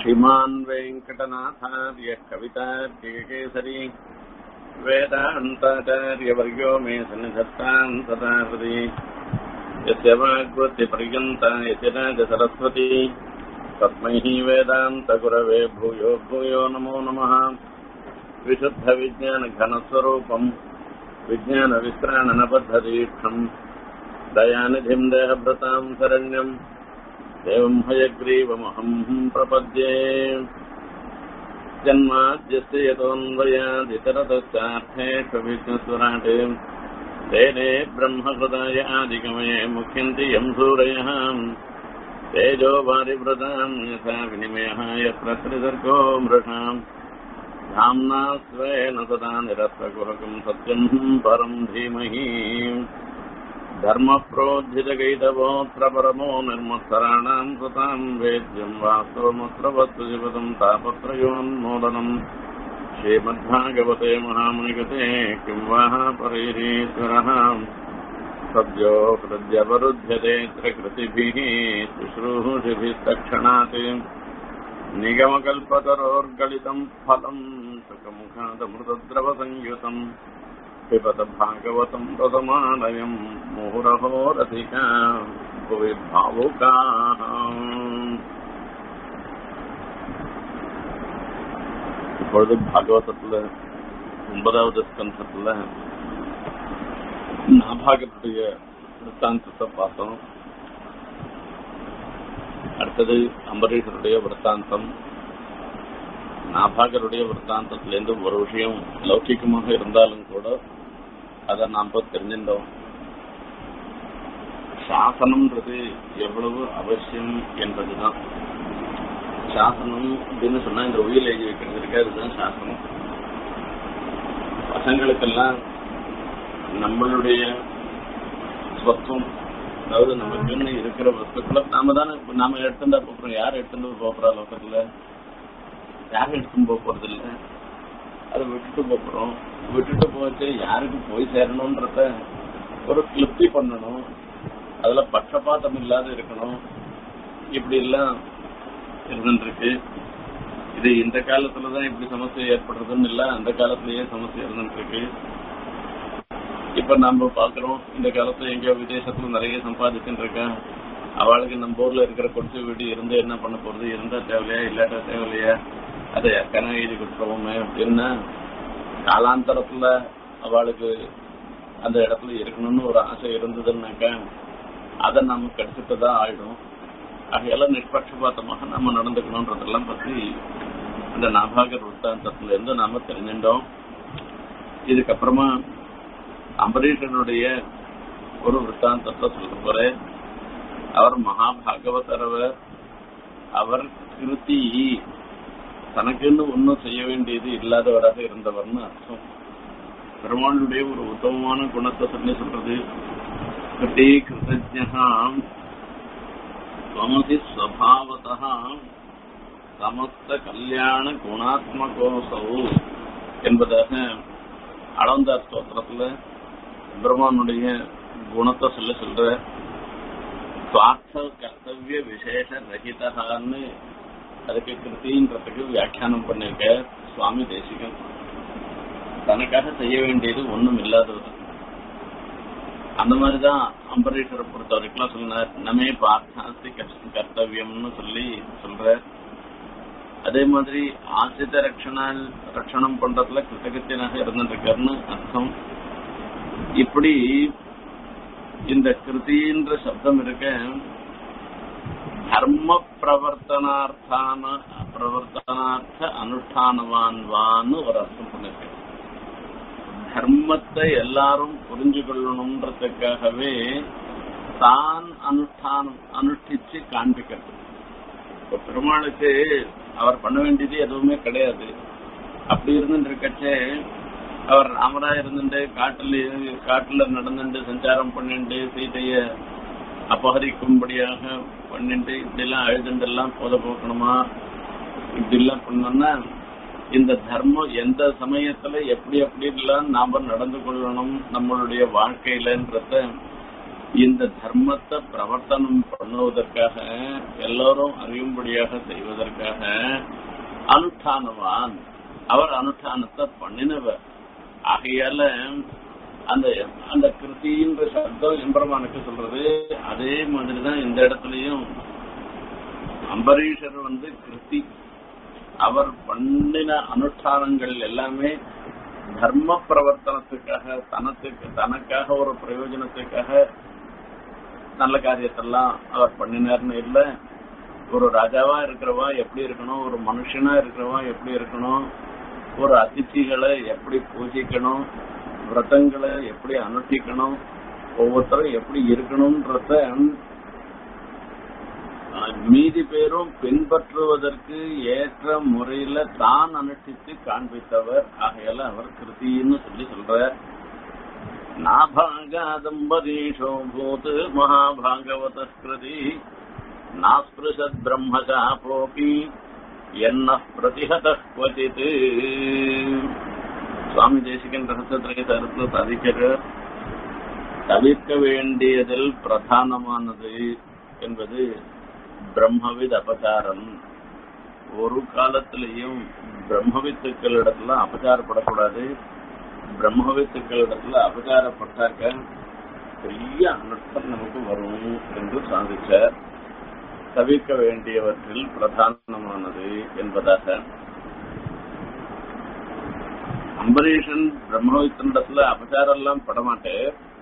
श्रीमान् वेङ्कटनाथार्य कवितार्किकेसरी वेदान्ताचार्यवर्यो मे सन्निधत्ताम् सदा हृदि यस्य वाग्वृत्तिपर्यन्ता यतिराजसरस्वती तस्मै वेदान्तगुरवे भूयो भूयो नमो नमः विशुद्धविज्ञानघनस्वरूपम् विज्ञानविश्राणनबद्धदीक्षम् दयानिधिम् देहभृताम् शरण्यम् देवम् हयग्रीवमहम् प्रपद्ये जन्माद्यस्य यतोऽन्वयादितरतश्चार्थेष्वभिज्ञस्वराट् तेने ब्रह्महृदाय आदिगमये मुख्यन्ति यम् सूरयः तेजो वारिवृताम् यथा विनिमयः यत्र त्रिसर्गो मृषाम् धाम्ना स्वेन सदा निरस्तकुहकम् सत्यम् परम् धीमहि धर्मप्रोद्धितगैतवोऽत्र परमो निर्मत्सराणाम् सुताम् वेद्यम् वास्तवमत्र वस्तु जीवतम् तापत्रयोन्मूलनम् श्रीमद्भागवते महामुनिगते किं वाः परैरीश्वरः सद्यो हृद्यवरुध्यते त्रिकृतिभिः शुश्रूषिभिस्तक्षणात् निगमकल्पतरोर्गलितम् फलम् सुखमुखादमृतद्रवसंयुतम् पिबत भागवतम् रसमालयम् मुहुरहो रसिका भुवि भावुकाः இப்பொழுது பாகவதத்துல ஒன்பதாவது ஸ்கந்தத்துல நாபாகத்துடைய விற்த்தாந்தத்தை பார்த்தோம் அடுத்தது அம்பரீஷருடைய விற்த்தாந்தம் நாபாகருடைய விற்த்தாந்தத்திலேருந்து ஒரு விஷயம் லௌகிகமாக இருந்தாலும் கூட அதை நாம் தெரிஞ்சிருந்தோம் சாசனம்ன்றது எவ்வளவு அவசியம் என்பதுதான் சாசனம் அப்படின்னு சொன்னா இந்த உயிர் எழுதி வைக்கிறது இருக்கு அதுதான் சாசனம் பசங்களுக்கெல்லாம் நம்மளுடைய ஸ்வத்துவம் அதாவது நமக்குன்னு இருக்கிற வஸ்துக்களை நாம தானே நாம எடுத்துட்டா போறோம் யார் எடுத்துட்டு போறா லோகத்துல யாரும் எடுத்துன்னு போக போறது இல்ல அதை விட்டுட்டு போறோம் விட்டுட்டு போச்சு யாருக்கு போய் சேரணும்ன்றத ஒரு கிளிப்தி பண்ணணும் அதுல பட்சபாதம் இல்லாத இருக்கணும் இப்படி எல்லாம் இருந்துருக்கு இது இந்த காலத்துலதான் இப்படி சமஸ்யை ஏற்படுறதுன்னு இல்ல அந்த காலத்திலேயே சமஸ்யை இருந்துருக்கு இப்ப நம்ம பாக்குறோம் இந்த காலத்துல எங்கேயோ விதேசத்துல நிறைய சம்பாதிச்சுட்டு இருக்கேன் அவளுக்கு நம்ம ஊர்ல இருக்கிற கொடுத்து வீடு இருந்து என்ன பண்ண போறது இருந்தா தேவையா இல்லாட்டா தேவையில்லையா அதை ஏற்கனவே எழுதி கொடுத்துருவோமே அப்படின்னா காலாந்தரத்துல அவளுக்கு அந்த இடத்துல இருக்கணும்னு ஒரு ஆசை இருந்ததுன்னாக்கா அதை நாம கிடைச்சிட்டுதான் ஆயிடும் ஆகையால நிஷ்பட்சபாத்தமாக நம்ம நடந்துக்கணும்ன்றதெல்லாம் பத்தி அந்த நாபாகர் விற்த்தாந்தத்துல இருந்து நாம தெரிஞ்சிட்டோம் இதுக்கப்புறமா அம்பரீஷனுடைய ஒரு விற்த்தாந்தத்தை சொல்ல போற அவர் மகாபாகவதரவர் அவர் கிருத்தி தனக்குன்னு ஒன்னும் செய்ய வேண்டியது இல்லாதவராக இருந்தவர்னு அர்த்தம் பெருமாளுடைய ஒரு உத்தமமான குணத்தை சொல்லி சொல்றது கிருதி கிருத்தஜாம் ஸ்வமதி ஸ்வபாவதா சமஸ்த கல்யாண குணாத்மகோசவு என்பதாக அளந்தார் ஸ்தோத்திரத்துல பிரம்மானுடைய குணத்தை சொல்ல சொல்ற சுவார்த்த கர்த்தவிய விசேஷ ரஹிதகான்னு அதுக்கு கிருத்தின்றதுக்கு வியாக்கியானம் பண்ணிருக்க சுவாமி தேசிகன் தனக்காக செய்ய வேண்டியது ஒண்ணும் இல்லாதவர் அந்த மாதிரிதான் அம்பரீஷரை பொறுத்த வரைக்கும் சொன்னார் நமே பார்த்தாஸ்தி கர்த்தவியம்னு சொல்லி சொல்ற அதே மாதிரி ஆசிரித ரட்சணால் ரட்சணம் பண்றதுல கிருத்தகத்தியனாக இருந்திருக்காருன்னு அர்த்தம் இப்படி இந்த கிருதின்ற சப்தம் இருக்க தர்ம பிரவர்த்தனார்த்தான பிரவர்த்தனார்த்த அனுஷ்டானவான்வான்னு ஒரு அர்த்தம் பண்ணிருக்க தர்மத்தை எல்லாரும் புரிஞ்சு கொள்ளணும்ன்றதுக்காகவே தான் அனுஷ்டானம் அனுஷ்டிச்சு காண்பிக்கிறது இப்ப பெருமாளுக்கு அவர் பண்ண வேண்டியது எதுவுமே கிடையாது அப்படி இருந்துருக்கச்சே அவர் ராமரா இருந்துட்டு காட்டுல காட்டுல நடந்துட்டு சஞ்சாரம் பண்ணிட்டு சீதைய அபகரிக்கும்படியாக பண்ணிட்டு இப்படி எல்லாம் அழுதுண்டு எல்லாம் போத போக்கணுமா இப்படி எல்லாம் பண்ணோம்னா இந்த தர்மம் எந்த சமயத்துல எப்படி எப்படி எல்லாம் நாம நடந்து கொள்ளணும் நம்மளுடைய வாழ்க்கையிலன்றத இந்த தர்மத்தை பிரவர்த்தனம் பண்ணுவதற்காக எல்லோரும் அறியும்படியாக செய்வதற்காக அனுஷ்டானவான் அவர் அனுஷ்டானத்தை பண்ணினவர் ஆகையால அந்த அந்த கிருத்தின்ற சப்தம் எம்பெருமானுக்கு சொல்றது அதே மாதிரிதான் இந்த இடத்துலயும் அம்பரீஷர் வந்து கிருத்தி அவர் பண்ணின அனுஷ்டானங்கள் எல்லாமே தர்ம பிரவர்த்தனத்துக்காக தனத்துக்கு தனக்காக ஒரு பிரயோஜனத்துக்காக நல்ல காரியத்தெல்லாம் அவர் பண்ணினார்னு இல்ல ஒரு ராஜாவா இருக்கிறவா எப்படி இருக்கணும் ஒரு மனுஷனா இருக்கிறவா எப்படி இருக்கணும் ஒரு அதிதிகளை எப்படி பூஜிக்கணும் விரதங்களை எப்படி அனுஷ்டிக்கணும் ஒவ்வொருத்தரும் எப்படி இருக்கணும்ன்றத அஹ், மீதி பேரும் பின்பற்றுவதற்கு ஏற்ற முறையில தான் அனுஷ்டித்து காண்பித்தவர் ஆகையால அவர் கிருத்தின்னு சொல்லி சொல்றார் நாபாகாதம்பரீஷோ பூத் மகாபாகவத கிருதி நாஸ்பிருஷத் பிரம்மசாபோபி என்ன பிரதிஹத குவச்சித் சுவாமி தேசிகன் ரகசியத்திலே தருத்து சாதிக்கிறார் தவிர்க்க வேண்டியதில் பிரதானமானது என்பது பிரம்மவித் அபசாரம் ஒரு காலத்திலையும் பிரம்மவித்துக்களிடத்துல அபச்சாரப்படக்கூடாது பிரம்மவித்துக்களிடத்துல அபச்சாரப்பட்டாக்க பெரிய அனர்த்தம் நமக்கு வரும் என்று சாதிச்சார் தவிர்க்க வேண்டியவற்றில் பிரதானமானது என்பதாக அம்பரீஷன் பிரம்மவித்தனிடத்துல அபச்சாரம் எல்லாம் படமாட்டே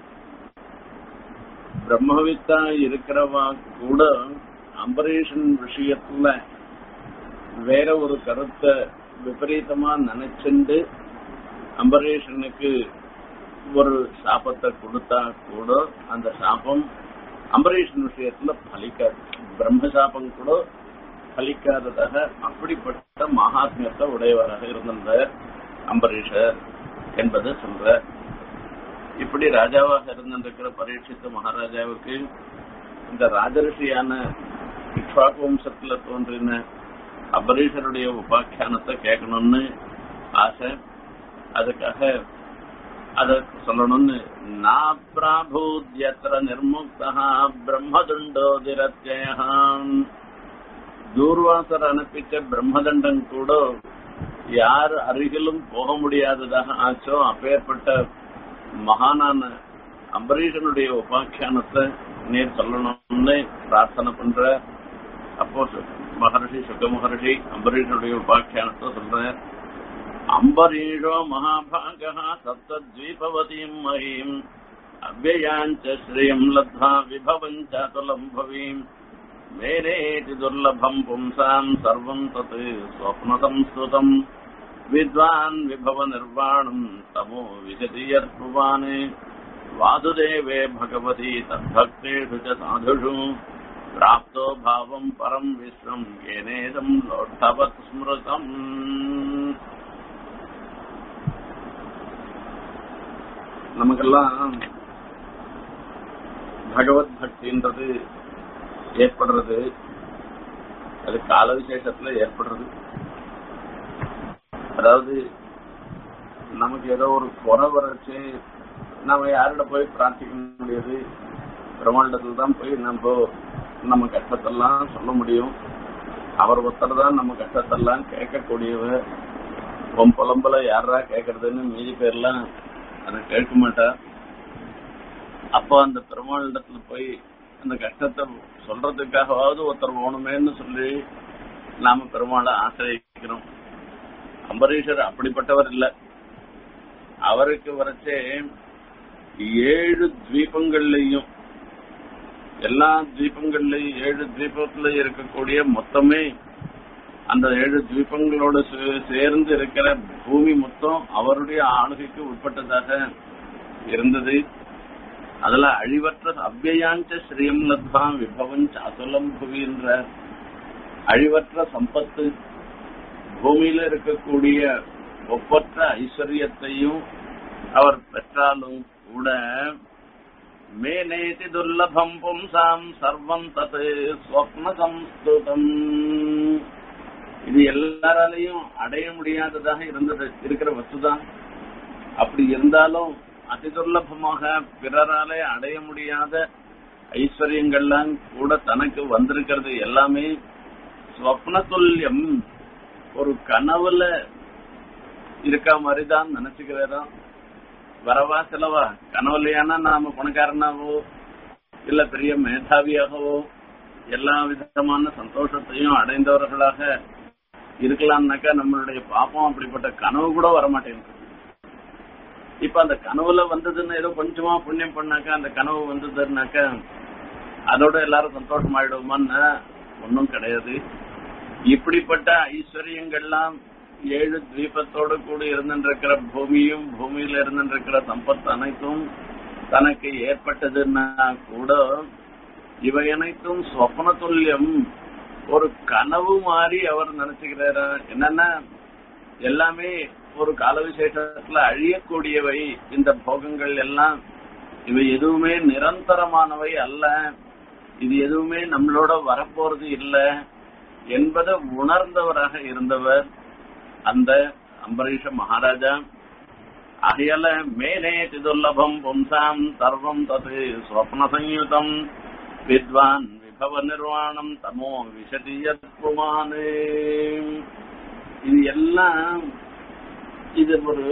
பிரம்மவித்தா இருக்கிறவா கூட அம்பரீஷன் விஷயத்துல வேற ஒரு கருத்தை விபரீதமா நினைச்சுண்டு அம்பரீஷனுக்கு ஒரு சாபத்தை கொடுத்தா கூட அந்த சாபம் அம்பரீஷன் விஷயத்துல பலிக்காது பிரம்ம சாபம் கூட பலிக்காததாக அப்படிப்பட்ட மகாத்மியத்தை உடையவராக இருந்த அம்பரீஷர் என்பதை சொல்ற இப்படி ராஜாவாக இருந்திருக்கிற பரீட்சித்த மகாராஜாவுக்கு இந்த ராஜரிஷியான இக்ஷ்வாக்கு வம்சத்துல தோன்றின அபரீஷருடைய உபாக்கியானத்தை கேட்கணும்னு ஆசை அதுக்காக அத சொல்லணும்னு நா பிராபூத்யத்திர நிர்முக்தா பிரம்மதுண்டோதிரத்யாம் தூர்வாசர் அனுப்பிச்ச பிரம்மதண்டம் கூட யார் அருகிலும் போக முடியாததாக ஆச்சோ அப்பேற்பட்ட மகானான அம்பரீஷனுடைய உபாக்கியானத்தை நீர் சொல்லணும்னு பிரார்த்தனை பண்ற அப்போ சு- மகர்ஷி சுக மகர்ஷி அம்பரீஷனுடைய உபாக்கியானத்தை சொல்ற அம்பரீஷோ மகாபாகா சப்தத்வீபவதீம் மகீம் அவ்வயாஞ்ச ஸ்ரீயம் லத்வா விபவஞ்சாதுலம் பவீம் மேரேதி துர்லபம் பும்சாம் சர்வம் தத் ஸ்வப்னசம்ஸ்துதம் வித்வான் விபவ நிர்வாணம் தமோ விசதி யற்புவான் வாசுதேவே பகவதி தத்பக்தேஷு ச சாதுஷு பிராப்தோ பாவம் பரம் விஸ்வம் ஏனேதம் லோட்டவத் ஸ்மிருதம் நமக்கெல்லாம் பகவத் பக்தின்றது ஏற்படுறது அது கால விசேஷத்துல ஏற்படுறது அதாவது நமக்கு ஏதோ ஒரு குறை வரச்சு நம்ம யாரிட போய் பிரார்த்திக்க முடியாது பிரம்மாண்டத்துல தான் போய் நம்ம நம்ம கஷ்டத்தெல்லாம் சொல்ல முடியும் அவர் ஒருத்தர் தான் நம்ம கஷ்டத்தெல்லாம் கேட்கக்கூடியவர் உன் புலம்பல யாரா கேட்கறதுன்னு மீதி பேர்லாம் அதை கேட்க மாட்டா அப்போ அந்த பெருமாளிடத்துல போய் அந்த கஷ்டத்தை சொல்றதுக்காகவாவது ஒருத்தர் வேணுமேன்னு சொல்லி நாம பெருமாளை ஆசிரியக்கிறோம் அம்பரீஷர் அப்படிப்பட்டவர் இல்ல அவருக்கு வரைச்சே ஏழு தீபங்கள்லயும் எல்லா தீபங்கள்லயும் ஏழு தீபத்துல இருக்கக்கூடிய மொத்தமே அந்த ஏழு தீபங்களோட சே- சேர்ந்து இருக்கிற பூமி மொத்தம் அவருடைய ஆளுகைக்கு உட்பட்டதாக இருந்தது அதுல அழிவற்ற அவ்யயாஞ்ச ஸ்ரீயம் லத்வா விபவஞ்ச அசுலம் புவின்ற அழிவற்ற சம்பத்து பூமியில இருக்கக்கூடிய ஒப்பற்ற ஐஸ்வர்யத்தையும் அவர் பெற்றாலும் கூட மேனேதி துர்லபம் பும்சாம் சர்வம் தத் ஸ்வப்ன சம்ஸ்துதம் இது எல்லாராலையும் அடைய முடியாததாக இருந்தது இருக்கிற வஸ்துதான் அப்படி இருந்தாலும் அதிதுர்லபமாக பிறராலே அடைய முடியாத ஐஸ்வர்யங்கள்லாம் கூட தனக்கு வந்திருக்கிறது எல்லாமே ஸ்வப்ன துல்லியம் ஒரு கனவுல இருக்க மாதிரிதான் நினைச்சுக்கிறாராம் வரவா செலவா கனவுலையானா நாம பணக்காரனாவோ இல்ல பெரிய மேதாவியாகவோ எல்லா விதமான சந்தோஷத்தையும் அடைந்தவர்களாக இருக்கலாம்னாக்கா நம்மளுடைய பாப்பம் அப்படிப்பட்ட கனவு கூட வரமாட்டேங்குது இப்ப அந்த கனவுல வந்ததுன்னு ஏதோ கொஞ்சமா புண்ணியம் பண்ணாக்கா அந்த கனவு வந்ததுன்னாக்கா அதோட எல்லாரும் சந்தோஷம் ஆயிடுவோமான்னு ஒன்னும் கிடையாது இப்படிப்பட்ட ஐஸ்வர்யங்கள்லாம் ஏழு தீபத்தோடு கூடி இருந்திருக்கிற பூமியும் பூமியில இருந்திருக்கிற சம்பத் அனைத்தும் தனக்கு ஏற்பட்டதுன்னா கூட இவை அனைத்தும் சொப்ன துல்லியம் ஒரு கனவு மாதிரி அவர் நினைச்சுக்கிறாரா என்னன்னா எல்லாமே ஒரு கால விசேஷத்துல அழியக்கூடியவை இந்த போகங்கள் எல்லாம் இவை எதுவுமே நிரந்தரமானவை அல்ல இது எதுவுமே நம்மளோட வரப்போறது இல்ல என்பதை உணர்ந்தவராக இருந்தவர் அந்த அம்பரீஷ மகாராஜா ஆகையால மேலே துர்லபம் பும்சாம் சர்வம் தது ஸ்வப்ன சயுதம் வித்வான் விபவ நிர்வாணம் தமோ விசதியத் புமானே இது எல்லாம் இது ஒரு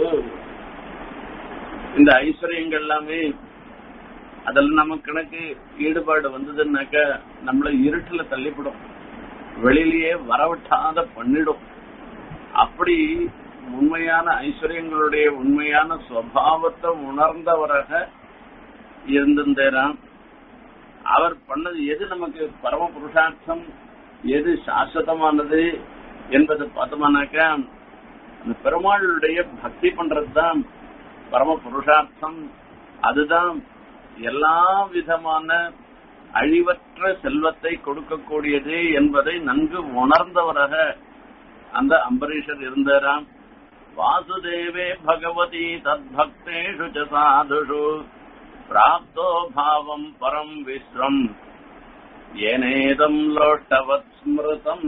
இந்த ஐஸ்வர்யங்கள் எல்லாமே அதில் நமக்கு கணக்கு ஈடுபாடு வந்ததுன்னாக்க நம்மள இருட்டுல தள்ளிவிடும் வெளியிலேயே வரவிட்டாத பண்ணிடும் அப்படி உண்மையான ஐஸ்வர்யங்களுடைய உண்மையான சுவாவத்தை உணர்ந்தவராக இருந்திருந்தேராம் அவர் பண்ணது எது நமக்கு பரம புருஷார்த்தம் எது சாஸ்வதமானது என்பதை பார்த்தோம்னாக்கா அந்த பெருமாளுடைய பக்தி பண்றதுதான் பரம புருஷார்த்தம் அதுதான் எல்லா விதமான அழிவற்ற செல்வத்தை கொடுக்கக்கூடியது என்பதை நன்கு உணர்ந்தவராக அந்த அம்பரீஷர் இருந்தாராம் வாசுதேவே பகவதி தத்பக்தேஷு ச சாதுஷு பிராப்தோ பாவம் பரம் விஸ்வம் ஏனேதம் லோட்டவத் ஸ்மிருதம்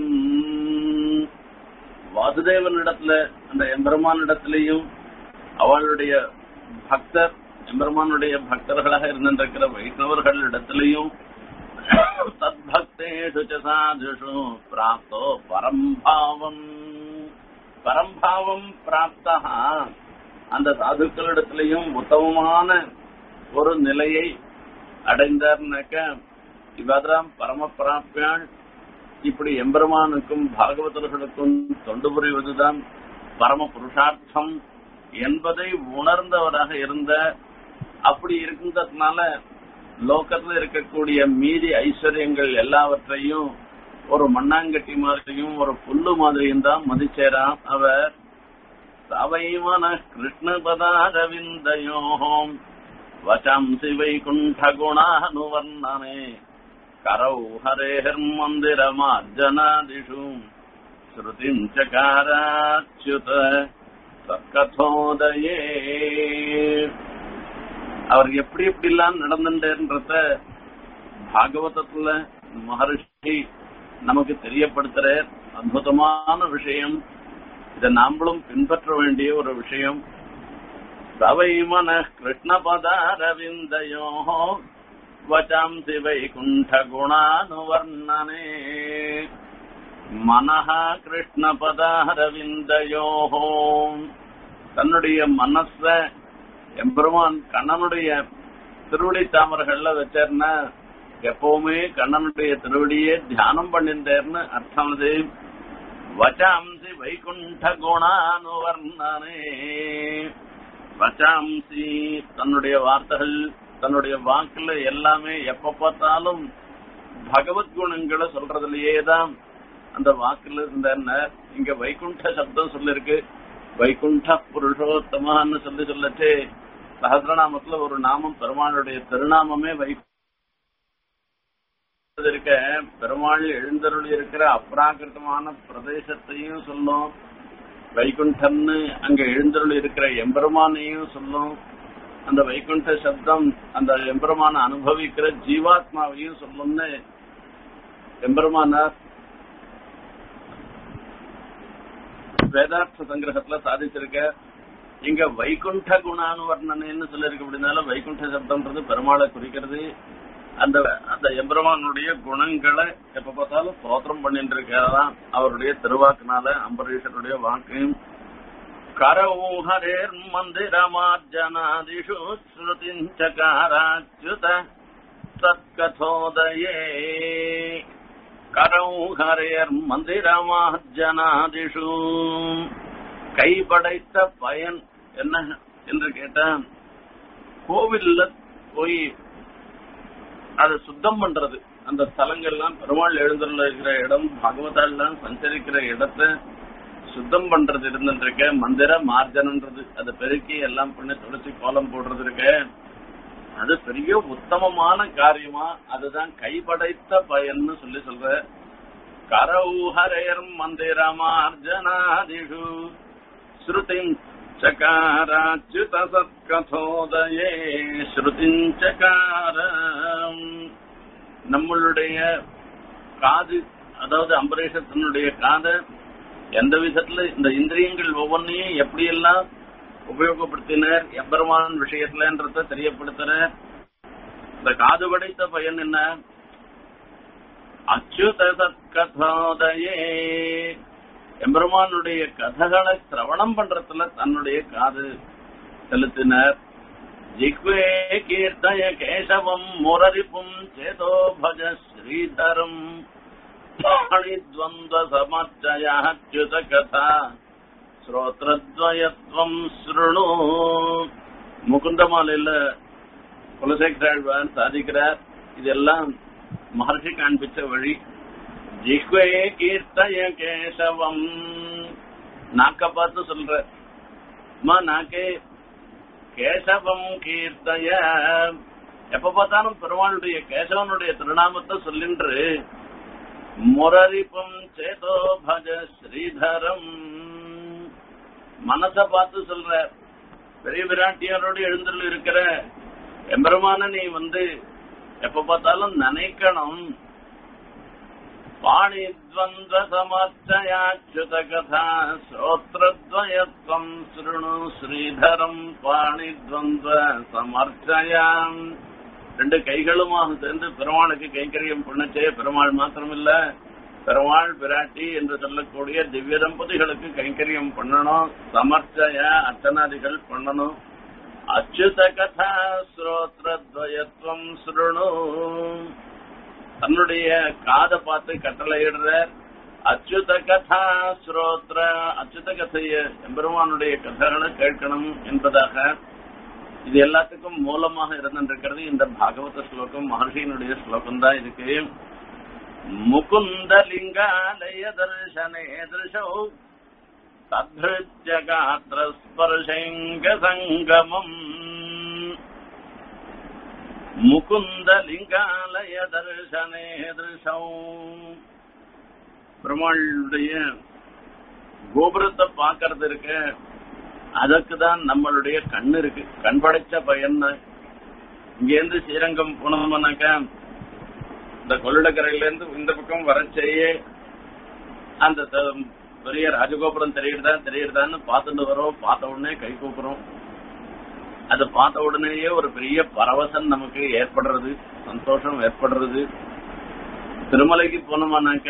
வாசுதேவனிடத்துல அந்த எம்பெருமானிடத்திலையும் அவளுடைய பக்தர் எம்பெருமானுடைய பக்தர்களாக இருந்திருக்கிற வைஷ்ணவர்களிடத்திலையும் தத்பக்தேஷு ச சாதுஷு பிராப்தோ பரம்பாவம் பரம்பாவம் பிராப்தா அந்த சாதுக்களிடத்திலையும் உத்தமமான ஒரு நிலையை அடைந்தார்னாக்க இவதான் பரம பிராப்தியாள் இப்படி எம்பெருமானுக்கும் பாகவதர்களுக்கும் தொண்டு புரிவதுதான் பரம புருஷார்த்தம் என்பதை உணர்ந்தவராக இருந்த அப்படி இருந்ததுனால லோகத்துல இருக்கக்கூடிய மீதி ஐஸ்வர்யங்கள் எல்லாவற்றையும் ஒரு மண்ணாங்கட்டி மாதிரியும் ஒரு புல்லு மாதிரியும் தான் மதிச்சேராம் அவர் சவைவன கிருஷ்ண பதாரவிந்தயோம் வசம்சி வைகுண்ட குணானுவர்ணனே करौ हरेर्मन्दिरमार्जनादिषु श्रुतिम् चकाराच्युत சத்கதோதயே அவர் எப்படி எப்படிலாம் நடந்துட்டேன்றத பாகவதத்துல மகர்ஷி நமக்கு தெரியப்படுத்துற அற்புதமான விஷயம் இதை நாமளும் பின்பற்ற வேண்டிய ஒரு விஷயம் சவை மன கிருஷ்ணபதாரவிந்தயோ வச்சாம்சி வைகுண்ட குணானுவர்ணனே மனஹ கிருஷ்ணபதாரவிந்தயோ தன்னுடைய மனச எம்பெருமான் கண்ணனுடைய திருவடி தாமர்கள்ல வச்சார்னா எப்பவுமே கண்ணனுடைய திருவடியே தியானம் பண்ணிருந்தேர்னு அர்த்தம் அது வச்சாம்சி வைகுண்ட குணானுவர்ணனே வச்சாம்சி தன்னுடைய வார்த்தைகள் தன்னுடைய வாக்குல எல்லாமே எப்ப பார்த்தாலும் பகவத் குணங்களை சொல்றதுலயே தான் அந்த வாக்குல இருந்த இங்க வைகுண்ட சப்தம் சொல்லிருக்கு வைகுண்ட புருஷோத்தமான்னு சொல்லி சொல்லச்சு சஹசிரநாமத்துல ஒரு நாமம் பெருமாளுடைய திருநாமமே வை இருக்க பெருமாள் எழுந்தருள் இருக்கிற அப்ராகிருத்தமான பிரதேசத்தையும் சொல்லும் வைகுண்டம்னு அங்க எழுந்தருள் இருக்கிற எம்பெருமானையும் சொல்லும் அந்த வைகுண்ட சப்தம் அந்த எம்பெருமான அனுபவிக்கிற ஜீவாத்மாவையும் சொல்லும்னு எம்பெருமானார் வேதார்த்த சங்கிரகத்துல சாதிச்சிருக்க இங்க வைகுண்ட குணானு வர்ணனைன்னு சொல்லிருக்கு அப்படின்னால வைகுண்ட சப்தம்ன்றது பெருமாளை குறிக்கிறது அந்த அந்த எம்பெருமானுடைய குணங்களை எப்ப பார்த்தாலும் ஸ்தோத்திரம் பண்ணிட்டு இருக்காதான் அவருடைய திருவாக்குனால அம்பரீஷருடைய வாக்கையும் கரௌஹரேர் மந்திரமார்ஜனாதிஷு ஸ்ருதிஞ்சகாராச்சுத சத்கதோதயே கரௌஹரேர் மந்திரமார்ஜனாதிஷு கைப்படைத்த பயன் என்ன என்று கேட்டா கோவில்ல போய் அதை சுத்தம் பண்றது அந்த ஸ்தலங்கள்லாம் பெருமாள் எழுந்துள்ள இருக்கிற இடம் பகவதாலாம் சஞ்சரிக்கிற இடத்தை சுத்தம் பண்றது இருந்துருக்க மந்திர மார்ஜனன்றது அதை பெருக்கி எல்லாம் பண்ணி துளசி கோலம் போடுறது இருக்க அது பெரிய உத்தமமான காரியமா அதுதான் கைப்படைத்த பயன்னு சொல்லி சொல்ற கரௌஹரேர் மந்திர மார்ஜனாதிஷு ஸ்ருதிம் சகாராச்சுத சத்கதோதயே ஸ்ருதிஞ்சகார நம்மளுடைய காது அதாவது அம்பரீஷத்தினுடைய காதை எந்த விதத்துல இந்த இந்திரியங்கள் ஒவ்வொன்றையும் எப்படியெல்லாம் உபயோகப்படுத்தினர் எம்பெருமான் விஷயத்துலன்றத தெரியப்படுத்தினர் இந்த காது படைத்த பயன் என்ன அச்சுத சத்கதோதயே எம்பெருமானுடைய கதைகளை சிரவணம் பண்றதுல தன்னுடைய காது செலுத்தினர் ஜிக்வே கீர்த்தய கேசவம் முரரிப்பும் சேதோ பஜ ஸ்ரீதரம் பாணித்வந்த சமர்ச்சயாச்சுத கதா ஸ்ரோத்ரத்வயத்வம் ஸ்ருணு முகுந்தமாலையில குலசேகராழ்வான் சாதிக்கிறார் இதெல்லாம் மகர்ஷி காண்பிச்ச வழி ஜிஹ்வே கீர்த்தய கேசவம் நாக்க பார்த்து சொல்ற அம்மா நாக்கே கேசவம் கீர்த்தய எப்ப பார்த்தாலும் பெருமாளுடைய கேசவனுடைய திருநாமத்தை சொல்லின்று முரரிப்பும் சேதோ பஜ ஸ்ரீதரம் மனச பார்த்து சொல்ற பெரிய விராட்டியாரோடு எழுந்துள்ள இருக்கிற எம்பெருமான நீ வந்து எப்ப பார்த்தாலும் நினைக்கணும் பாணித்வந்த சமர்ச்சயாச்சுத கதா ஸ்ரோத்ரத்வயத்வம் ஸ்ருணு ஸ்ரீதரம் பாணித்வந்த சமர்ச்சயாம் ரெண்டு கைகளுமாக சேர்ந்து பெருமாளுக்கு கைங்கரியம் பண்ணச்சே பெருமாள் மாத்திரமில்ல பெருமாள் பிராட்டி என்று சொல்லக்கூடிய திவ்ய தம்பதிகளுக்கு கைங்கரியம் பண்ணணும் சமர்ச்சய அர்ச்சனாதிகள் பண்ணணும் அச்சுத கதா ஸ்ரோத்ரத்வயத்வம் ஸ்ருணு தன்னுடைய காதை பார்த்து கட்டளையிடுற அச்சுத கதா ஸ்ரோத்ர அச்சுத கதைய எம்பெருமானுடைய கதைகளை கேட்கணும் என்பதாக இது எல்லாத்துக்கும் மூலமாக இருந்திருக்கிறது இந்த பாகவத ஸ்லோகம் மகர்ஷியினுடைய ஸ்லோகம் தான் இதுக்கு முகுந்த லிங்காலய தர்சனே திருஷௌ தத்ருஜகாத்திர ஸ்பர்ஷங்க சங்கமம் முகுந்த லிங்காலய தர்சனே திருஷௌ பெருமாளுடைய கோபுரத்தை பார்க்கறது இருக்க அதற்கு தான் நம்மளுடைய கண்ணு இருக்கு கண் படைச்ச பயன் இங்கேருந்து ஸ்ரீரங்கம் போனோம்னாக்கா இந்த கொள்ளிடக்கரையில இருந்து இந்த பக்கம் வரச்சேயே அந்த த- பெரிய ராஜகோபுரம் தெரியுறதா தெரியுறதான்னு பார்த்துட்டு வரோம் பார்த்த உடனே கை கூப்புறோம் அது பார்த்த உடனேயே ஒரு பெரிய பரவசம் நமக்கு ஏற்படுறது சந்தோஷம் ஏற்படுறது திருமலைக்கு போனோமானாக்க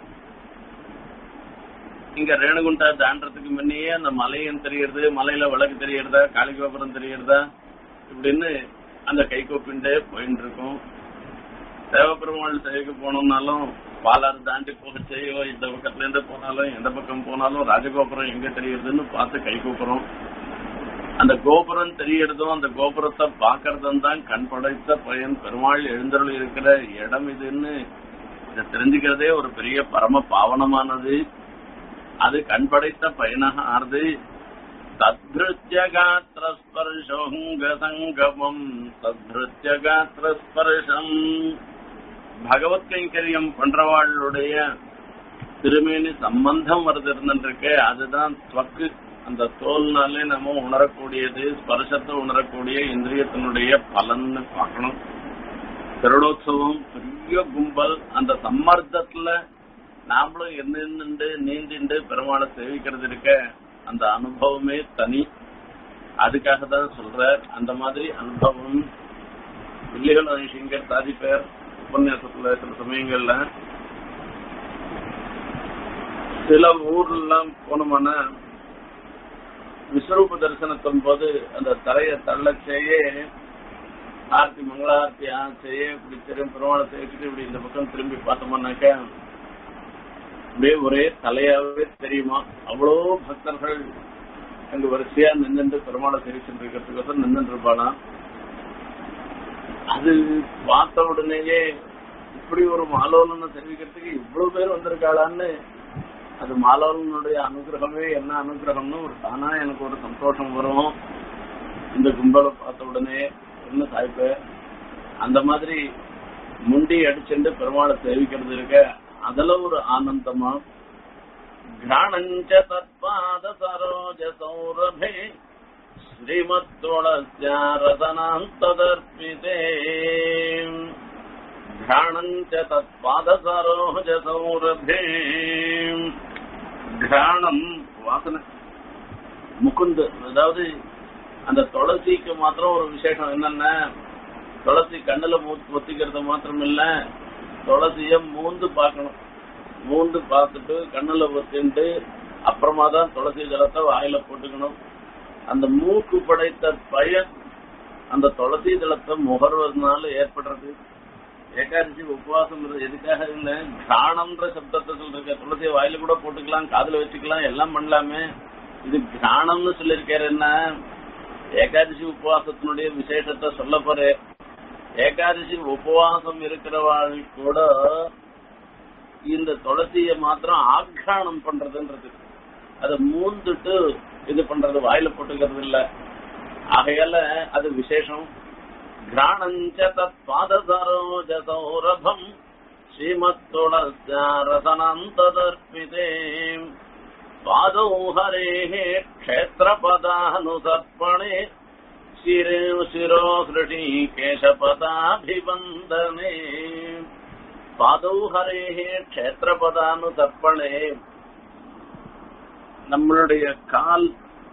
இங்க ரேணுகுண்டா தாண்டறதுக்கு முன்னையே அந்த மலையும் தெரியறது மலையில விளக்கு தெரியறதா காளிகோபுரம் தெரியறதா இப்படின்னு அந்த கை கூப்பிண்டே போயிட்டு இருக்கும் தேவப்பெருமாள் சேவைக்கு போனோம்னாலும் பாலாறு தாண்டி போக செய்யோ இந்த பக்கத்துல இருந்து போனாலும் எந்த பக்கம் போனாலும் ராஜகோபுரம் எங்க தெரியுதுன்னு பார்த்து கை கூப்புறோம் அந்த கோபுரம் தெரியறதும் அந்த கோபுரத்தை பாக்குறதும் தான் கண் படைத்த பயன் பெருமாள் எழுந்தருள் இருக்கிற இடம் இதுன்னு இதை தெரிஞ்சுக்கிறதே ஒரு பெரிய பரம பாவனமானது அது கண் படைத்த பயனாக ஆறுது தத்ருத்யகாத்திரஸ்பர்ஷோங்க சங்கமம் தத்ருத்யகாத்திரஸ்பர்ஷம் பகவத் கைங்கரியம் பண்றவாளுடைய திருமேனி சம்பந்தம் வருது இருந்துருக்கு அதுதான் துவக்கு அந்த தோல்னாலே நம்ம உணரக்கூடியது ஸ்பர்சத்தை உணரக்கூடிய இந்திரியத்தினுடைய பலன்னு பார்க்கணும் திருடோத்சவம் பெரிய கும்பல் அந்த சம்மர்த்தத்துல நாமளும் என்னென்னு நீந்திண்டு பெருமாளை சேவிக்கிறது இருக்க அந்த அனுபவமே தனி அதுக்காக தான் சொல்றார் அந்த மாதிரி அனுபவம் வில்லிகள் சிங்கர் சாதிப்பேர் உபன்யாசத்துல சில சமயங்கள்ல சில ஊர்லாம் போனோம்னா விஸ்வரூப தரிசனத்தின் போது அந்த தரையை தள்ளச்சேயே ஆர்த்தி மங்களாரத்தி ஆச்சையே இப்படி திரும்பி பெருமாளை தேய்ச்சிட்டு இப்படி இந்த பக்கம் திரும்பி பார்த்தோம்னாக்க அப்படியே ஒரே தலையாவே தெரியுமா அவ்வளோ பக்தர்கள் அங்கு வரிசையா நின்று பெருமாளை சேவிச்சுட்டு இருக்கிறதுக்கோசம் நின்று இருப்பானா அது பார்த்த உடனேயே இப்படி ஒரு மாலோலனை தெரிவிக்கிறதுக்கு இவ்வளவு பேர் வந்திருக்காளான்னு அது மாலவனுடைய அனுகிரகமே என்ன அனுகிரகம்னு ஒரு தானா எனக்கு ஒரு சந்தோஷம் வரும் இந்த கும்பலை பார்த்த உடனே என்ன சாய்ப்ப அந்த மாதிரி முண்டி அடிச்சுட்டு பெருமாளை சேவிக்கிறது இருக்க அதுல ஒரு ஆனந்தமா கிராணஞ்ச தற்பாத சரோஜ சௌரபே ஸ்ரீமத்துளஸ்யாரதனாந்ததர்பிதே கிராணஞ்ச தற்பாத சரோஜ சௌரபே கிராணம் வாசனை முகுந்து அதாவது அந்த துளசிக்கு மாத்திரம் ஒரு விசேஷம் என்னன்னா துளசி கண்ணுல மூத்து ஒத்திக்கிறது மாத்திரம் இல்ல துளசிய மூந்து பார்க்கணும் மூந்து பார்த்துட்டு கண்ணுல ஒத்திட்டு அப்புறமா தான் துளசி ஜலத்தை வாயில போட்டுக்கணும் அந்த மூக்கு படைத்த பயன் அந்த துளசி ஜலத்தை முகர்வதனால ஏற்படுறது ஏகாதசி உபவாசம் எதுக்காக இல்ல கிராணம்ன்ற சப்தத்தை சொல்றீங்க துளசியை வாயில கூட போட்டுக்கலாம் காதுல வச்சுக்கலாம் எல்லாம் பண்ணலாமே இது கிராணம்னு சொல்லியிருக்காரு என்ன ஏகாதசி உபவாசத்தினுடைய விசேஷத்தை சொல்ல போறேன் ஏகாதசி உபவாசம் இருக்கிறவாள் கூட இந்த துளசிய மாத்திரம் ஆக்ரானம் பண்றதுன்றது அதை மூந்துட்டு இது பண்றது வாயில போட்டுக்கிறது இல்ல ஆகையால அது விசேஷம் கிராணஞ்ச தத்பாதசரோஜசௌரபம் ஸ்ரீமத்துளஸ்யாரசனந்ததர்பிதே पादौ हरेः क्षेत्रपदानुसर्पणे शिरे शिरो हृषीकेशपदाभिवन्दने पादौ हरेः क्षेत्रपदानुसर्पणे நம்மளுடைய கால்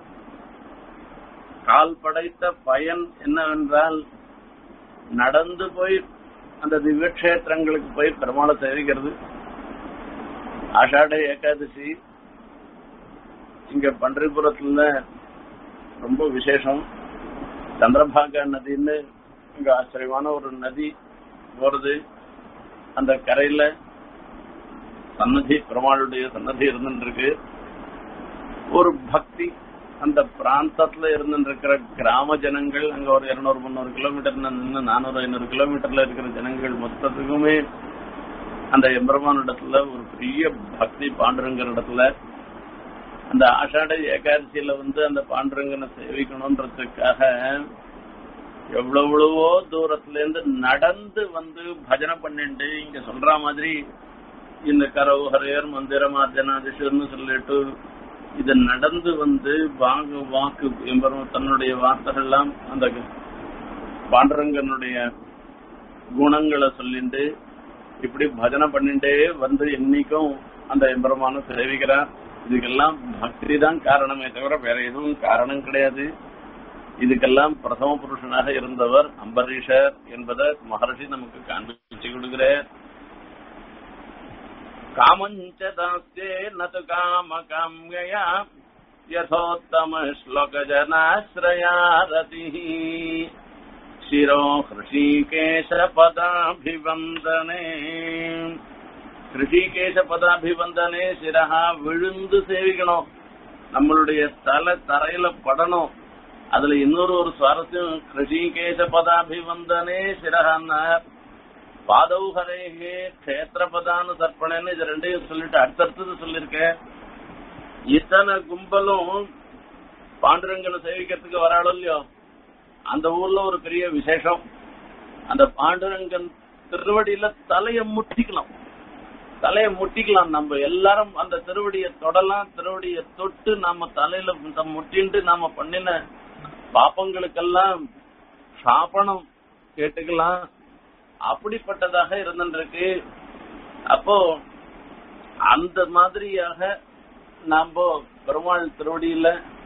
கால் படைத்த பயன் என்னவென்றால் நடந்து போய் அந்த திவ்யக்ஷேத்திரங்களுக்கு போய் பெருமாளை சேவிக்கிறது ஆஷாட ஏகாதசி இங்க பன்றிபுரத்துல ரொம்ப விசேஷம் சந்திரபாகா நதின்னு இங்க ஆச்சரியமான ஒரு நதி போறது அந்த கரையில சன்னதி பெருமாளுடைய சன்னதி இருந்துருக்கு ஒரு பக்தி அந்த பிராந்தத்துல இருந்துருக்கிற கிராம ஜனங்கள் அங்க ஒரு இருநூறு முந்நூறு கிலோமீட்டர் நின்று நானூறு ஐநூறு கிலோமீட்டர்ல இருக்கிற ஜனங்கள் மொத்தத்துக்குமே அந்த எம்பெருமானிடத்துல ஒரு பெரிய பக்தி பாண்டுங்கிற இடத்துல அந்த ஆஷாட ஏகாதசியில வந்து அந்த பாண்டுரங்கனை சேவிக்கணும்ன்றதுக்காக எவ்வளவோ தூரத்துல இருந்து நடந்து வந்து பஜனை பண்ணிட்டு இங்க சொல்ற மாதிரி இந்த கரவு ஹரையர் மந்திர மார்ஜனாதிஷர்னு சொல்லிட்டு இத நடந்து வந்து வாங்க வாக்கு எம்பெரும் தன்னுடைய வார்த்தைகள்லாம் அந்த பாண்டுரங்கனுடைய குணங்களை சொல்லிட்டு இப்படி பஜனை பண்ணிட்டே வந்து என்னைக்கும் அந்த எம்பெருமான சேவிக்கிறார் இதுக்கெல்லாம் பக்தி தான் காரணமே தவிர வேற எதுவும் காரணம் கிடையாது இதுக்கெல்லாம் பிரதம புருஷனாக இருந்தவர் அம்பரீஷர் என்பதை மகர்ஷி நமக்கு காண்பிச்சு கொடுக்கிறார் காமஞ்ச தாஸ்தே நது காம காமியா யதோத்தம ஸ்லோக ஜனாஸ்ரயா ரதி சிரோ ஹிருஷிகேஷ பதாபிவந்தனே ரிஷிகேஷ பதாபிவந்தனே சிரஹா விழுந்து சேவிக்கணும் நம்மளுடைய தலை தரையில படணும் அதுல இன்னொரு ஒரு சுவாரஸ்யம் ரிஷிகேஷ பதாபிவந்தனே சிரஹான்னா பாதௌஹரேகே கஷேத்திர பதானு சர்ப்பணன்னு இது ரெண்டையும் சொல்லிட்டு அடுத்தடுத்தது சொல்லிருக்கேன் இத்தனை கும்பலும் பாண்டுரங்கனை சேவிக்கிறதுக்கு வராளோ இல்லையோ அந்த ஊர்ல ஒரு பெரிய விசேஷம் அந்த பாண்டுரங்கன் திருவடியில தலைய முட்டிக்கலாம் தலைய முட்டிக்கலாம் நம்ம எல்லாரும் அந்த திருவடியை தொடலாம் திருவடியை தொட்டு நாம தலையில முட்டின்ட்டு நாம பண்ணின பாப்பங்களுக்கெல்லாம் சாப்பனம் கேட்டுக்கலாம் அப்படிப்பட்டதாக இருந்துருக்கு அப்போ அந்த மாதிரியாக நாம பெருமாள் திருவடியில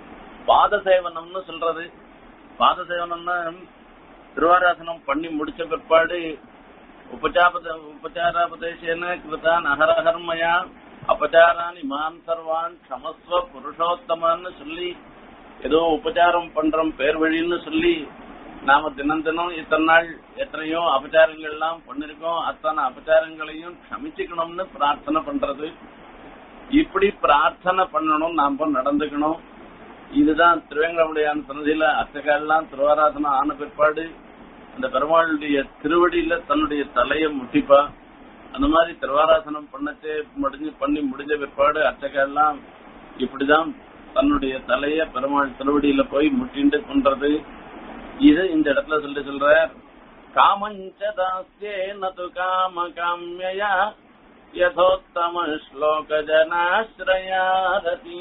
பாத சேவனம்னு சொல்றது பாத சேவனம்னா திருவாராசனம் பண்ணி முடிச்ச பிற்பாடு உபச்சாபத உபச்சாராபதேசேன கிருதான் அகரஹர்மயா அபச்சாரான் இமான் சர்வான் க்ஷமஸ்வ புருஷோத்தமான்னு சொல்லி ஏதோ உபச்சாரம் பண்றோம் பேர் வழின்னு சொல்லி நாம தினம் தினம் இத்தனை நாள் எத்தனையோ அபச்சாரங்கள்லாம் பண்ணிருக்கோம் அத்தனை அபச்சாரங்களையும் க்ஷமிச்சுக்கணும்னு பிரார்த்தனை பண்றது இப்படி பிரார்த்தனை பண்ணணும் நாம நடந்துக்கணும் இதுதான் திருவேங்கடமுடையான சன்னதியில அர்ச்சகெல்லாம் திருவாராதனம் ஆன பிற்பாடு அந்த பெருமாளுடைய திருவடியில தன்னுடைய தலையை முட்டிப்பா அந்த மாதிரி திருவாராசனம் பண்ணச்சே முடிஞ்சு பண்ணி முடிஞ்ச பிற்பாடு அர்ச்சகெல்லாம் இப்படிதான் தன்னுடைய தலைய பெருமாள் திருவடியில போய் முட்டிண்டு கொன்றது இது இந்த இடத்துல சொல்லி சொல்ற காமஞ்ச தாஸ்யே நது காம காமியா யதோத்தம ஸ்லோக ஜனாஸ்ரயாரதி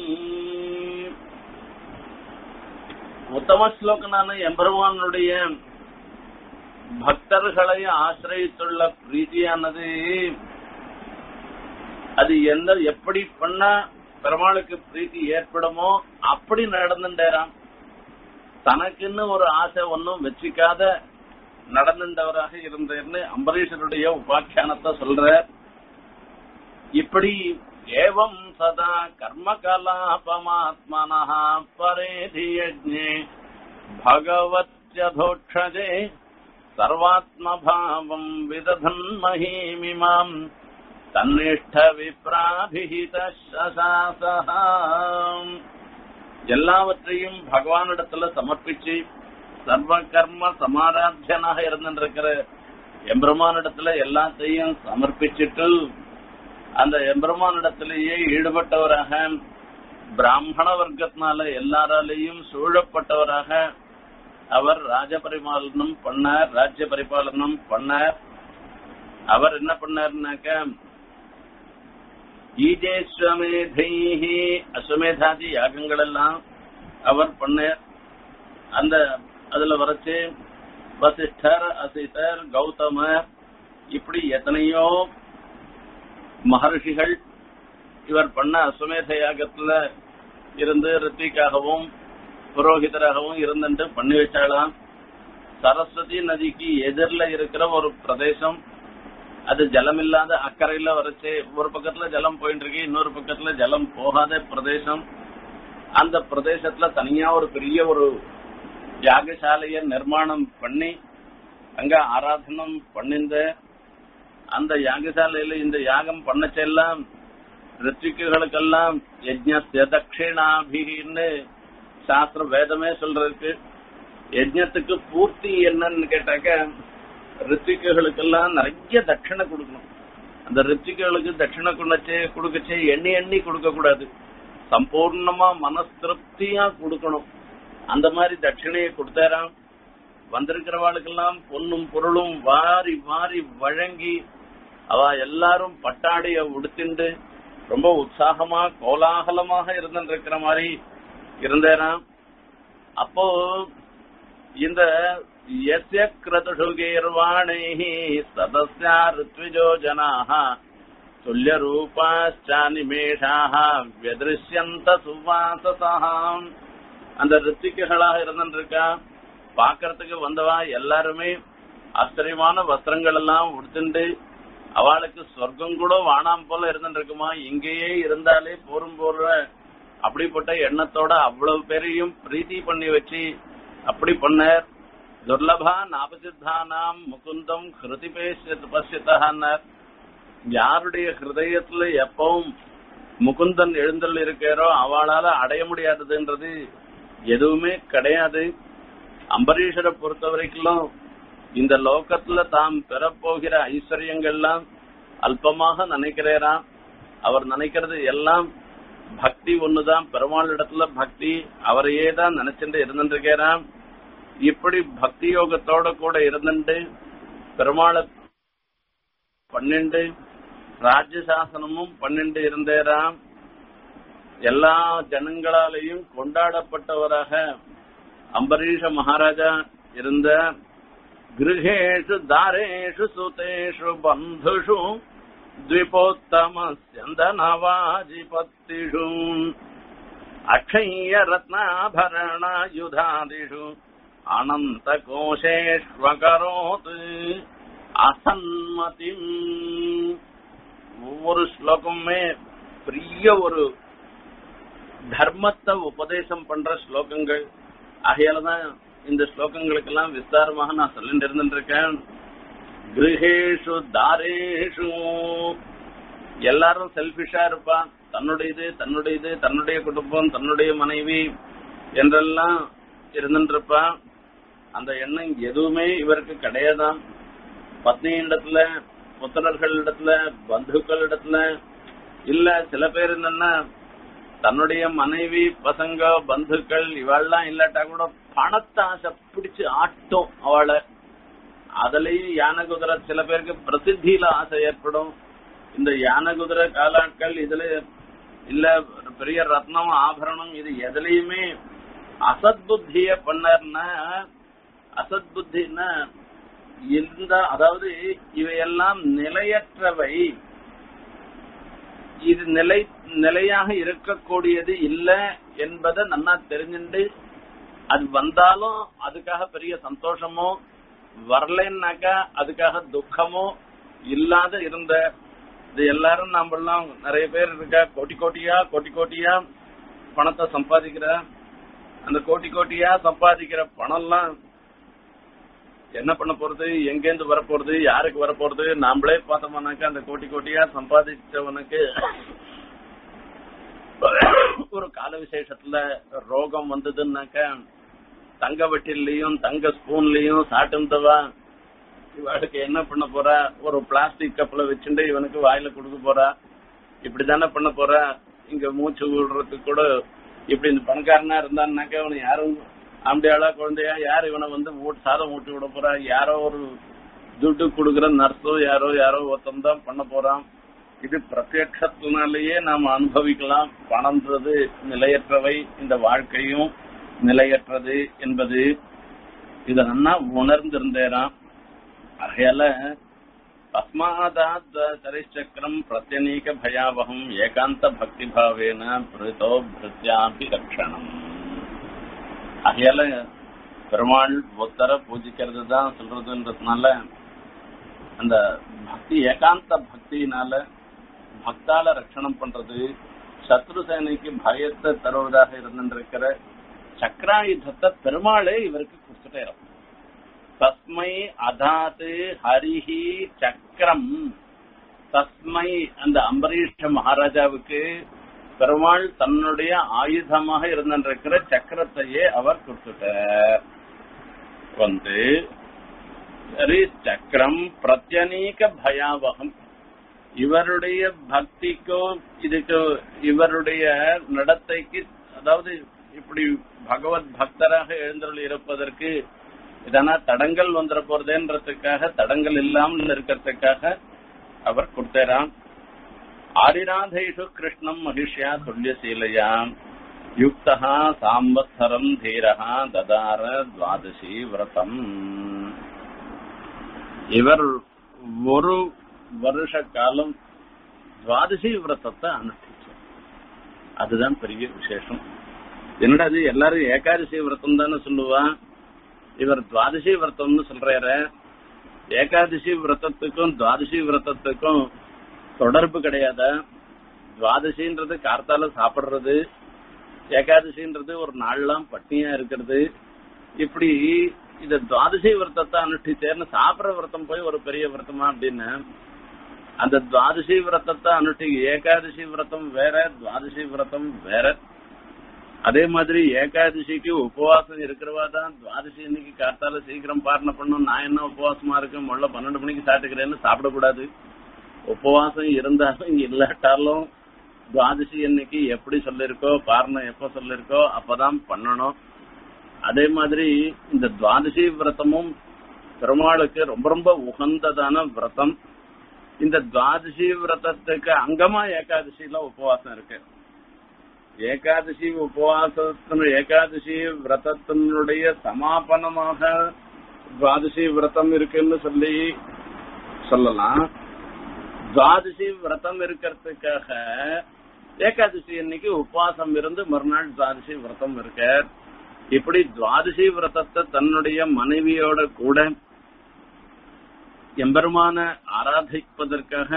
உத்தம ஸ்லோகனான எம்பெருமானுடைய பக்தர்களை ஆசிரியத்துள்ள பிரீதியானது அது எந்த எப்படி பண்ணா பெருமாளுக்கு பிரீத்தி ஏற்படுமோ அப்படி நடந்துட்டாராம் தனக்குன்னு ஒரு ஆசை ஒன்னும் வச்சுக்காத நடந்துட்டவராக இருந்தேன்னு அம்பரீஷருடைய உபாக்கியானத்தை சொல்ற இப்படி ஏவம் சதா கர்ம கலாபமாத்மனா பரேதி யஜ்ஞே பகவத்யதோட்சஜே சர்வாத்மபாவம் விததன் மஹீமிமாம் தன்னிஷ்ட விப்ராபிஹித எல்லாவற்றையும் பகவானிடத்துல சமர்ப்பிச்சு சர்வ கர்ம சமாராத்தியனாக இருந்திருக்கிற எம்பெருமானிடத்துல எல்லாத்தையும் சமர்ப்பிச்சுட்டு அந்த எம்பெருமானிடத்திலேயே ஈடுபட்டவராக பிராமண வர்க்கத்தினால எல்லாராலையும் சூழப்பட்டவராக அவர் ராஜ பரிபாலனம் பண்ணார் ராஜ்ய பரிபாலனம் பண்ணார் அவர் என்ன பண்ணாருனாக்க ஈஜேஸ்வமேதைஹி அஸ்வமேதாதி யாகங்கள் எல்லாம் அவர் பண்ணார் அந்த அதுல வரைச்சு வசிஷ்டர் அசிதர் கௌதமர் இப்படி எத்தனையோ மகர்ஷிகள் இவர் பண்ண அஸ்வமேத யாகத்துல இருந்து ரித்திக்காகவும் புரோகிதராகவும் இருந்துட்டு பண்ணி வச்சாலாம் சரஸ்வதி நதிக்கு எதிரில் இருக்கிற ஒரு பிரதேசம் அது ஜலம் இல்லாத அக்கறையில வரைச்சு ஒரு பக்கத்துல ஜலம் போயிட்டு இருக்கு இன்னொரு பக்கத்துல ஜலம் போகாத பிரதேசம் அந்த பிரதேசத்துல தனியா ஒரு பெரிய ஒரு யாகசாலைய நிர்மாணம் பண்ணி அங்க ஆராதனம் பண்ணிந்த அந்த யாகசாலையில இந்த யாகம் பண்ணச்செல்லாம் ரித்திக்குகளுக்கெல்லாம் யஜ்ஞஸ்ய தட்சிணாபின்னு சாஸ்திர வேதமே சொல்றதுக்கு யஜ்ஞத்துக்கு பூர்த்தி என்னன்னு கேட்டாக்க ரித்திக்குகளுக்கெல்லாம் நிறைய தட்சிணை கொடுக்கணும் அந்த ரித்திக்குகளுக்கு தட்சிணை கொடுச்சே கொடுக்கச்சே எண்ணி எண்ணி கொடுக்க கூடாது சம்பூர்ணமா மனஸ் திருப்தியா கொடுக்கணும் அந்த மாதிரி தட்சிணையை கொடுத்தாராம் வந்திருக்கிறவாளுக்கெல்லாம் பொன்னும் பொருளும் வாரி வாரி வழங்கி அவ எல்லாரும் பட்டாடைய உடுத்திண்டு ரொம்ப உற்சாகமா கோலாகலமாக இருந்துருக்கிற மாதிரி இருந்தேராம் அப்போ இந்த எஸ்ய கிரதுஷுகீர்வாணை சதஸ்யா ரித்விஜோ ஜனாக துல்லிய ரூபாச்சானிமேஷாக வியதிருஷ்யந்த சுவாசசாம் அந்த ரித்திக்குகளாக இருந்துருக்கா பாக்குறதுக்கு வந்தவா எல்லாருமே ஆச்சரியமான வஸ்திரங்கள் எல்லாம் உடுத்துண்டு அவளுக்கு சொர்க்கம் கூட வானாம் போல இருந்துருக்குமா இங்கேயே இருந்தாலே போரும் போற அப்படிப்பட்ட எண்ணத்தோட அவ்வளவு பேரையும் பிரீத்தி பண்ணி வச்சு அப்படி பண்ணார் துர்லபா நாபசித்தானாம் முகுந்தம் ஹிருதி பசியத்தார் யாருடைய ஹிருதயத்துல எப்பவும் முகுந்தன் எழுந்தல் இருக்கிறோ அவளால அடைய முடியாததுன்றது எதுவுமே கிடையாது அம்பரீஷரை பொறுத்த வரைக்கும் இந்த லோகத்துல தாம் பெறப்போகிற ஐஸ்வர்யங்கள்லாம் அல்பமாக நினைக்கிறாராம் அவர் நினைக்கிறது எல்லாம் பக்தி ஒண்ணுதான் பெருமாள் இடத்துல பக்தி அவரையே தான் நினைச்சுட்டு இருந்துருக்கிறான் இப்படி பக்தி யோகத்தோட கூட இருந்துட்டு பெருமாளை பன்னெண்டு ராஜ்ய சாசனமும் பன்னெண்டு இருந்தேராம் எல்லா ஜனங்களாலையும் கொண்டாடப்பட்டவராக அம்பரீஷ மகாராஜா இருந்த கிருஹேஷு தாரேஷு சுதேஷு பந்துஷு द्विपोत्तमस्यन्दनवाजिपत्तिषु அக்ஷய ரத்னாபரணாயுதாதிஷு அனந்த கோஷேஷ்வகரோத் அசன்மதிம் ஒவ்வொரு ஸ்லோகமுமே பெரிய ஒரு தர்மத்தை உபதேசம் பண்ற ஸ்லோகங்கள் ஆகையாலதான் இந்த ஸ்லோகங்களுக்கெல்லாம் விஸ்தாரமாக நான் சொல்லிட்டு இருந்துட்டு இருக்கேன் கிரகேஷு தாரேஷு எல்லாரும் செல்பிஷா இருப்பா தன்னுடையது தன்னுடையது தன்னுடைய குடும்பம் தன்னுடைய மனைவி என்றெல்லாம் இருந்துட்டு இருப்பா அந்த எண்ணம் எதுவுமே இவருக்கு கிடையாதான் பத்னியிடத்துல புத்திரர்களிடத்துல பந்துக்களிடத்துல இல்ல சில பேர் என்னன்னா தன்னுடைய மனைவி பசங்க பந்துக்கள் இவெல்லாம் இல்லாட்டா கூட பணத்தை ஆசை பிடிச்சு ஆட்டும் அவளை அதுலயும் யானை குதிரை சில பேருக்கு பிரசித்தியில ஆசை ஏற்படும் இந்த யானை குதிரை காலாட்கள் இதுல இல்ல பெரிய ரத்னம் ஆபரணம் இது எதுலயுமே அசத் புத்திய பண்ணார்னா அசத் புத்தின்னா இந்த அதாவது இவையெல்லாம் நிலையற்றவை இது நிலை நிலையாக இருக்கக்கூடியது இல்ல என்பதை நன்னா தெரிஞ்சுண்டு அது வந்தாலும் அதுக்காக பெரிய சந்தோஷமோ வரலன்னாக்கா அதுக்காக துக்கமோ இல்லாத இருந்த இது எல்லாரும் நாமெல்லாம் நிறைய பேர் இருக்கா கோட்டி கோட்டியா கோட்டி கோட்டியா பணத்தை சம்பாதிக்கிற அந்த கோட்டி கோட்டியா சம்பாதிக்கிற பணம்லாம் என்ன பண்ண போறது எங்கேருந்து வரப்போறது யாருக்கு வரப்போறது நாமளே பார்த்தோம்னாக்கா அந்த கோட்டி கோட்டியா சம்பாதிச்சவனுக்கு ஒரு கால விசேஷத்துல ரோகம் வந்ததுன்னாக்கா தங்க வெட்டிலையும் தங்க ஸ்பூன்லயும் சாட்டுந்தவா இவளுக்கு என்ன பண்ண போறா ஒரு பிளாஸ்டிக் கப்ல வச்சுட்டு இவனுக்கு வாயில கொடுக்க போறா இப்படிதானே பண்ண போறா இங்க மூச்சு விடுறதுக்கு கூட இப்படி இந்த பணக்காரனா இருந்தான்னாக்கா இவனை யாரும் ஆம்படியாளா குழந்தையா யார் இவனை வந்து ஊட் சாதம் ஊட்டி விட போறா யாரோ ஒரு துட்டு கொடுக்குற நர்ஸோ யாரோ யாரோ ஒருத்தன் தான் பண்ண போறான் இது பிரத்யட்சத்தினாலேயே நாம் அனுபவிக்கலாம் பணம்ன்றது நிலையற்றவை இந்த வாழ்க்கையும் நிலையற்றது என்பது இத நன்னா உணர்ந்திருந்தேராம் ஆகையால தஸ்மாதாத் சரிச்சக்கரம் பிரத்யநீக பயாவகம் ஏகாந்த பக்தி பாவேன பிரிதோ பிரித்யாபிரக்ஷணம் ஆகையால பெருமாள் புத்தர பூஜிக்கிறது தான் சொல்றதுன்றதுனால அந்த பக்தி ஏகாந்த பக்தியினால பக்தால ரட்சணம் பண்றது சத்ரு சேனைக்கு பயத்தை தருவதாக இருந்திருக்கிற சக்கராயுதத்தை பெருமாளே இவருக்கு கொடுத்துட்டே தஸ்மை அதாத்து ஹரிஹி சக்கரம் தஸ்மை அந்த அம்பரீஷ மகாராஜாவுக்கு பெருமாள் தன்னுடைய ஆயுதமாக இருந்திருக்கிற சக்கரத்தையே அவர் கொடுத்துட்டார் வந்து சரி சக்கரம் பிரத்யநீக பயாவகம் இவருடைய பக்திக்கோ இதுக்கு இவருடைய நடத்தைக்கு அதாவது இப்படி பகவத் பக்தராக எழுந்தருள் இருப்பதற்கு இதனா தடங்கள் வந்துட போறதுன்றதுக்காக தடங்கள் இல்லாமல் இருக்கிறதுக்காக அவர் கொடுத்தாராம் ஆரிராதைஷு கிருஷ்ணம் மகிஷ்யா துல்லியசீலையாம் யுக்தா சாம்பத்சரம் தீரஹா ததார துவாதசி விரதம் இவர் ஒரு வருஷ காலம் துவாதசி விரதத்தை அனுஷ்டிச்சார் அதுதான் பெரிய விசேஷம் என்னடா அது எல்லாரும் ஏகாதசி விரதம் தானே சொல்லுவா இவர் துவாதசி விரதம்னு சொல்றாரு ஏகாதசி விரதத்துக்கும் துவாதசி விரதத்துக்கும் தொடர்பு கிடையாதா துவாதசின்றது கார்த்தால சாப்பிடுறது ஏகாதசின்றது ஒரு நாள்லாம் பட்னியா இருக்கிறது இப்படி இந்த துவாதசி விரதத்தை அனுஷ்டிச்சேர்னு சாப்பிடுற விரதம் போய் ஒரு பெரிய விரதமா அப்படின்னு அந்த துவாதசி விரதத்தை அனுஷ்டி ஏகாதசி விரதம் வேற துவாதசி விரதம் வேற அதே மாதிரி ஏகாதசிக்கு உபவாசம் இருக்கிறவா தான் துவாதசி இன்னைக்கு காத்தால சீக்கிரம் பாரண பண்ணும் நான் என்ன உபவாசமா இருக்கேன் முள்ள பன்னெண்டு மணிக்கு சாப்பிட்டுக்கிறேன்னு சாப்பிடக்கூடாது உபவாசம் இருந்தாலும் இல்லாட்டாலும் துவாதசி அன்னைக்கு எப்படி சொல்லிருக்கோ பாரணம் எப்ப சொல்லிருக்கோ அப்பதான் பண்ணணும் அதே மாதிரி இந்த துவாதசி விரதமும் பெருமாளுக்கு ரொம்ப ரொம்ப உகந்ததான விரதம் இந்த துவாதசி விரதத்துக்கு அங்கமா ஏகாதசியில உபவாசம் இருக்கு ஏகாதசி உபவாசத்தின் ஏகாதசி விரதத்தினுடைய சமாபனமாக துவாதசி விரதம் இருக்குன்னு சொல்லி சொல்லலாம் துவாதசி விரதம் இருக்கிறதுக்காக ஏகாதசி அன்னைக்கு உபவாசம் இருந்து மறுநாள் துவாதசி விரதம் இருக்க இப்படி துவாதசி விரதத்தை தன்னுடைய மனைவியோட கூட எம்பெருமான ஆராதிப்பதற்காக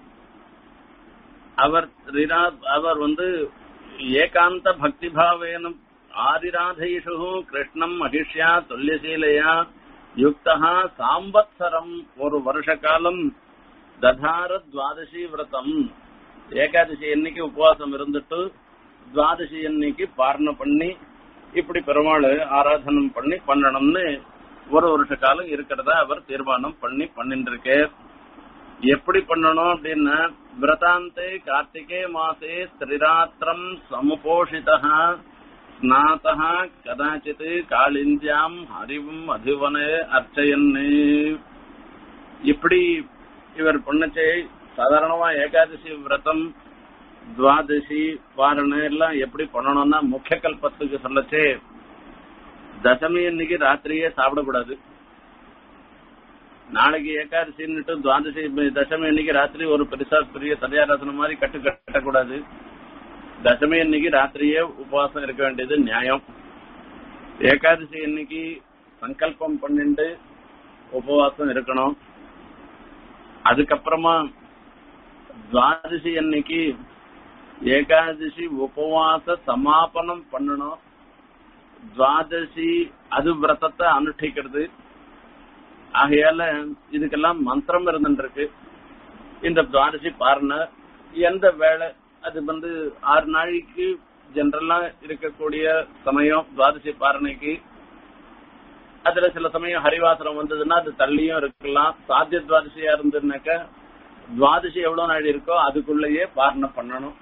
அவர் ரிரா- அவர் வந்து ஏகாந்த பக்தி பாவேன ஆதிராதைஷு கிருஷ்ணம் மகிஷ்யா துல்லியசீலையா யுக்தா சாம்பத்சரம் ஒரு வருஷ காலம் ததார துவாதசி விரதம் ஏகாதசி அன்னைக்கு உபவாசம் இருந்துட்டு துவாதசி அன்னைக்கு பாரண பண்ணி இப்படி பெருமாள் ஆராதனம் பண்ணி பண்ணணும்னு ஒரு வருஷ காலம் இருக்கிறதா அவர் தீர்மானம் பண்ணி பண்ணிட்டு இருக்கார் எப்படி பண்ணணும் அப்படின்னா விரதாந்தே கார்த்திகே மாசே திரிராத்திரம் சமுபோஷிதா ஸ்நாதா கதாச்சித் காளிந்தியாம் ஹரிவும் அதிவனே அர்ச்சயன்னு இப்படி இவர் பண்ணச்சே சாதாரணமா ஏகாதசி விரதம் துவாதசி வாரண எல்லாம் எப்படி பண்ணணும்னா முக்கிய கல்பத்துக்கு சொல்லச்சே தசமி அன்னைக்கு ராத்திரியே சாப்பிடக்கூடாது நாளைக்கு ஏகாதசின்னுட்டு துவாதசி தசமி அன்னைக்கு ராத்திரி ஒரு பெருசா பெரிய தனியாராசனம் மாதிரி கட்டு கட்டக்கூடாது தசமி அன்னைக்கு ராத்திரியே உபவாசம் இருக்க வேண்டியது நியாயம் ஏகாதசி அன்னைக்கு சங்கல்பம் பண்ணிட்டு உபவாசம் இருக்கணும் அதுக்கப்புறமா துவாதசி அன்னைக்கு ஏகாதசி உபவாச சமாபனம் பண்ணணும் துவாதசி அது விரதத்தை அனுஷ்டிக்கிறது ஆகையால இதுக்கெல்லாம் மந்திரம் இருந்துருக்கு இந்த துவாதசி பாருன எந்த வேலை அது வந்து ஆறு நாளைக்கு ஜென்ரலா இருக்கக்கூடிய சமயம் துவாதசி பாரணைக்கு அதுல சில சமயம் ஹரிவாசனம் வந்ததுன்னா அது தள்ளியும் இருக்கலாம் சாத்திய துவாதசியா இருந்ததுனாக்க துவாதசி எவ்வளவு நாள் இருக்கோ அதுக்குள்ளேயே பாரணை பண்ணணும்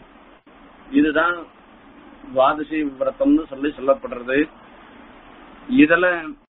இதுதான் துவாதசி விரதம்னு சொல்லி சொல்லப்படுறது இதுல